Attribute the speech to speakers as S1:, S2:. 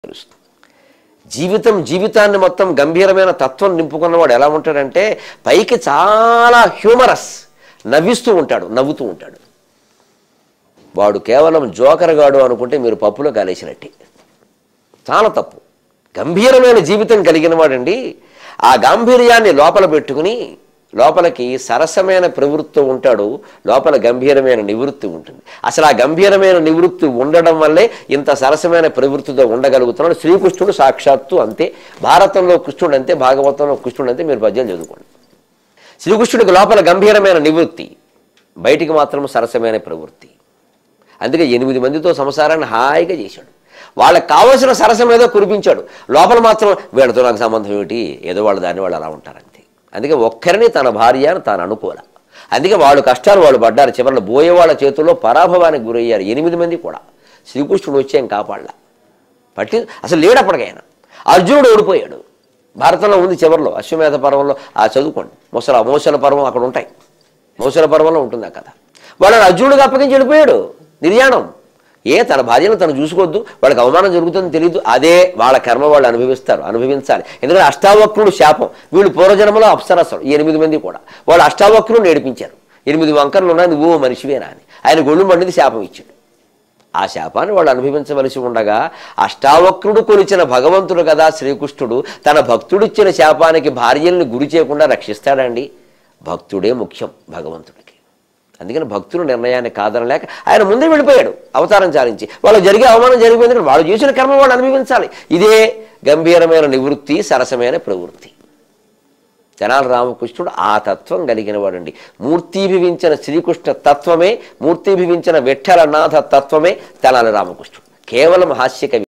S1: తెలుస్తుంది జీవితం జీవితాన్ని మొత్తం గంభీరమైన తత్వం నింపుకున్నవాడు ఎలా ఉంటాడంటే పైకి చాలా హ్యూమరస్ నవ్విస్తూ ఉంటాడు నవ్వుతూ ఉంటాడు వాడు కేవలం జోకరగాడు అనుకుంటే మీరు పప్పులో కాలేసినట్టే చాలా తప్పు గంభీరమైన జీవితం కలిగిన వాడండి ఆ గాంభీర్యాన్ని లోపల పెట్టుకుని లోపలికి సరసమైన ప్రవృత్తి ఉంటాడు లోపల గంభీరమైన నివృత్తి ఉంటుంది అసలు ఆ గంభీరమైన నివృత్తి ఉండడం వల్లే ఇంత సరసమైన ప్రవృత్తితో ఉండగలుగుతున్నాడు శ్రీకృష్ణుడు సాక్షాత్తు అంతే భారతంలో కృష్ణుడు అంతే భాగవతంలో కృష్ణుడు అంతే మీరు పద్యాలు చదువుకోండి శ్రీకృష్ణుడికి లోపల గంభీరమైన నివృత్తి బయటికి మాత్రం సరసమైన ప్రవృత్తి అందుకే ఎనిమిది మందితో సంసారాన్ని హాయిగా చేశాడు వాళ్ళకి కావలసిన సరసం ఏదో కురిపించాడు లోపల మాత్రం వీళ్ళతో నాకు సంబంధం ఏమిటి ఏదో వాళ్ళు దాన్ని వాళ్ళు అలా ఉంటారంతే అందుకే ఒక్కరిని తన భార్య అని తాను అనుకోల అందుకే వాళ్ళు కష్టాలు వాళ్ళు పడ్డారు చివరిలో బోయే వాళ్ళ చేతుల్లో పరాభవానికి గురయ్యారు ఎనిమిది మంది కూడా శ్రీకృష్ణుడు వచ్చేం కాపాడలా పట్టి అసలు లేడప్పటికైనా అర్జునుడు ఓడిపోయాడు భారతంలో ఉంది చివరిలో అశ్వమేధ పర్వంలో ఆ చదువుకోండి ముసల మోసల పర్వం అక్కడ ఉంటాయి మోసల పర్వంలో ఉంటుంది ఆ కథ వాళ్ళని అర్జునుడికి అప్పగించి వెళ్ళిపోయాడు నిర్యాణం ఏ తన భార్యను తను చూసుకోవద్దు వాళ్ళకి అవమానం జరుగుతుందని తెలియదు అదే వాళ్ళ కర్మ వాళ్ళు అనుభవిస్తారు అనుభవించాలి ఎందుకంటే అష్టావక్రుడు శాపం వీళ్ళు పూర్వజన్మలో అప్సరసలు ఈ ఎనిమిది మంది కూడా వాళ్ళు అష్టావక్రుడు నేర్పించారు ఎనిమిది వంకరలు ఉన్నాయి నువ్వు మనిషివేనా అని ఆయన గొళ్ళు మండిది శాపం ఇచ్చాడు ఆ శాపాన్ని వాళ్ళు అనుభవించవలసి ఉండగా అష్టావక్రుడు కొలిచిన భగవంతుడు కదా శ్రీకృష్ణుడు తన భక్తుడిచ్చిన శాపానికి భార్యల్ని గురి చేయకుండా రక్షిస్తాడండి భక్తుడే ముఖ్యం భగవంతుడికి అందుకని భక్తుల నిర్ణయాన్ని కాదనలేక ఆయన ముందే వెళ్ళిపోయాడు అవతారం చాలించి వాళ్ళకి జరిగే అవమానం జరిగిపోయింది వాళ్ళు చేసిన కర్మ వాళ్ళు అనుభవించాలి ఇదే గంభీరమైన నివృత్తి సరసమైన ప్రవృత్తి తెనాలి రామకృష్ణుడు ఆ తత్వం కలిగిన వాడండి మూర్తీభవించిన శ్రీకృష్ణ తత్వమే మూర్తీభవించిన విఠలనాథ తత్వమే తెనాలి రామకృష్ణుడు కేవలం హాస్య కవి